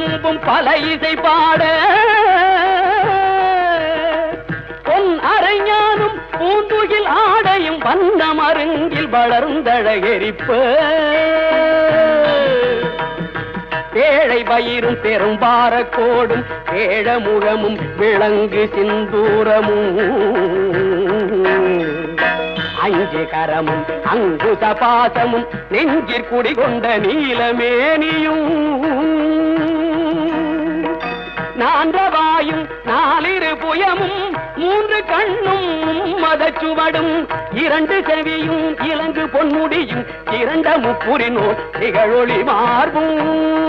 சிலம்பும் பல இசை பாட பொன் அரைஞானும் பூந்துகில் ஆடையும் வண்ண மருங்கில் வளர்ந்தழகெரிப்ப பேழை பயிரும் பெரும்பார கோடும் பேழ முகமும் விளங்கு சிந்தூரமும் அஞ்சு கரமும் அங்குச பாசமும் நெஞ்சிற் குடிகொண்ட நீலமேனியும் நான்றவாயும் நாலிரு புயமும் மூன்று கண்ணும் மதச்சுவடும் இரண்டு செவியும் இலங்கு பொன்முடியும் இரண்ட முப்புரினோ திகழொளி மார்பும்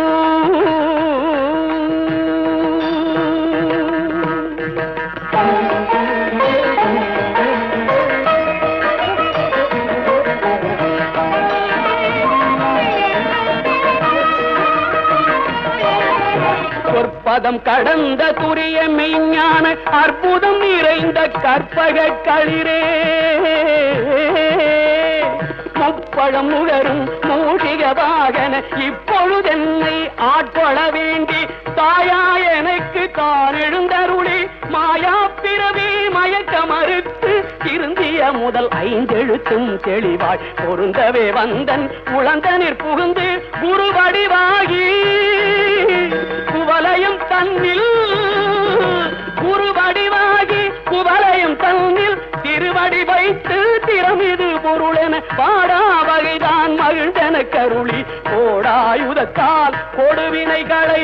சொற்பதம் கடந்த துரிய மெய்ஞான அற்புதம் நிறைந்த கற்பக களிரே முப்பழம் முகரும் மூஷிக வாகன இப்பொழுதென்னை ஆட்கொள்ள வேண்டி தாயா எனக்கு தான் எழுந்தருளி மாயா பிறவி மயக்க மறுத்து திருந்திய முதல் ஐந்தெழுத்தும் தெளிவாய் பொருந்தவே வந்தன் உழந்தனிற் புகுந்து குரு வடிவாகி குவலயம் தன்னில் குரு வடிவாகி குவலயம் தன்னில் திருவடி வைத்து திறமிது பொருளென பாடா வகைதான் மகிழ்ந்தன கருளி கோடாயுதத்தால் கொடுவினைகளை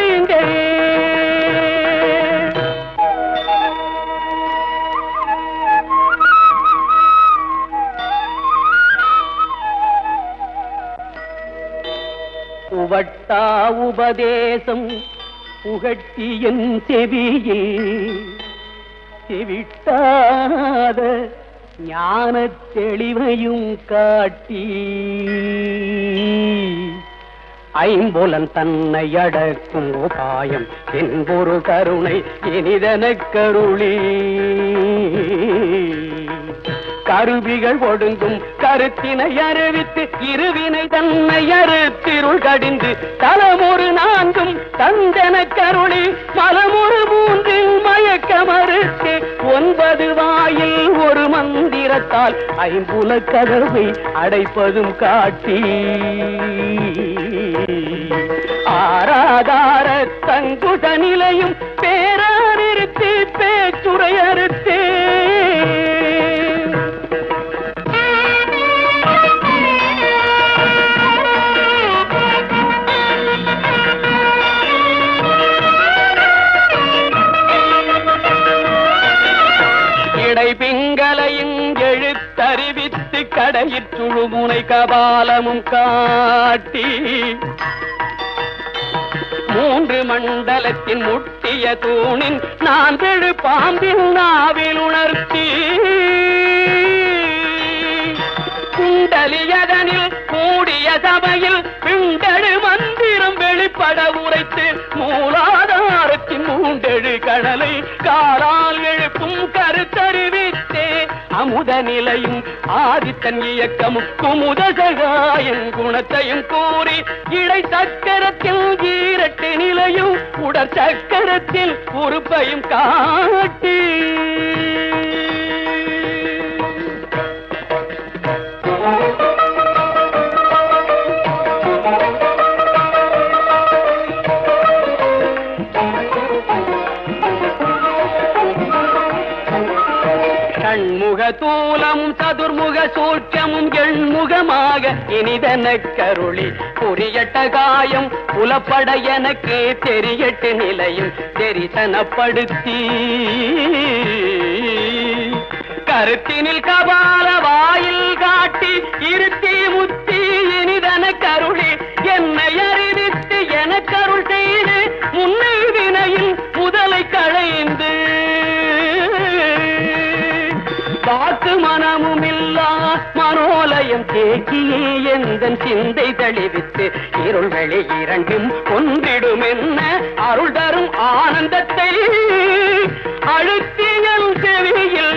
உவட்டா உபதேசம் புகட்டியன் செவியில் செவிட்டாத ஞானத் தெளிவையும் காட்டி ஐம்புலன் தன்னை அடக்கும் உபாயம் என்பொரு கருணை இனிதனக் கருளி கருவிகள் ஒடுங்கும் கருத்தினை அறிவித்து இருவினை தன்னை அறுத்திருள் கடிந்து தலமொரு நான்கும் தந்தன கருளி மலமொரு மூன்றில் மயக்க மறுத்து ஒன்பது வாயில் ஒரு மந்திரத்தால் ஐம்புல கதவை அடைப்பதும் காட்டி ஆராதார தங்குத நிலையும் பேரானிருத்தி பேச்சுரை அறுத்தே இடை பிங்களையும் எழுத்தறிவித்து கடையிற்றுழுமுனை கபாலமும் காட்டி மூன்று மண்டலத்தின் முட்டிய தூணின் நான் விழு பாம்பின் நாவில் உணர்த்தி குண்டலியதனில் கூடிய சபையில் பிண்டழு மந்திரம் வெளிப்பட உரைத்து மூலாதாரத்தின் மூண்டெழு கடலை காலால் எழுப்பும் கருத்தறிவித்தே அமுத நிலையும் ஆதித்தன் இயக்கமும் குமுத சகாயன் குணத்தையும் கூறி இடை சக்கரத்தில் ஈரட்டு நிலையும் உடற் சக்கரத்தில் உறுப்பையும் காட்டி கண்முக தூலமும் சதுர்முக சூட்சமும் எண்முகமாக இனிதன கருளி புரியட்ட காயம் புலப்பட எனக்கு தெரியட்டு நிலையும் தெரிசனப்படுத்தி கருத்தினில் கபால வாயில் காட்டி இருத்தி முத்தி இனிதன கருளி என்னை அறிவித்து எனக்கருள் செய்து முன்னை வினையில் முதலை களைந்து வாக்கு மனமும் இல்லா மனோலயம் தேக்கியே எந்தன் சிந்தை தெளிவித்து இருள் வெளி இரண்டும் ஒன்றிடும் என்ன அருள் தரும் ஆனந்தத்தை அழுத்தியல் செவியில்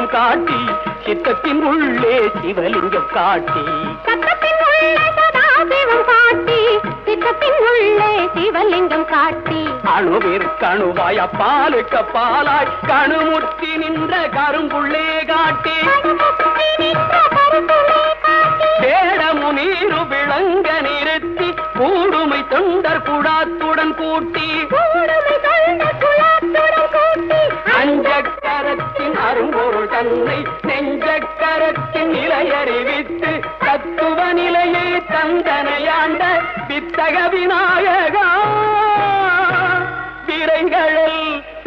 தெய்வம் காட்டி சித்தத்தின் உள்ளே சிவலிங்கம் காட்டி சத்தத்தின் உள்ளே சதாசிவம் காட்டி சித்தத்தின் உள்ளே சிவலிங்கம் காட்டி அணுவிற்கணுவாய் அப்பாலுக்கு பாலாய் கணுமுற்றி நின்ற கருங்குள்ளே காட்டி கடுமுற்றி நின்ற கருத்துளே காட்டி வேடமு நீரு விளங்க நிறுத்தி கூடுமை தொண்டர் குடாத்துடன் கூட்டி கூடுமை கொண்ட குலத்துடன் கூட்டி அஞ்சக்கரத்தின் அரும்பொருள் தன்னை நெஞ்சக்கரத்தின் நிலையறிவித்து தத்துவ நிலையை தந்தனையாண்ட வித்தக விநாயகா விரைகளில்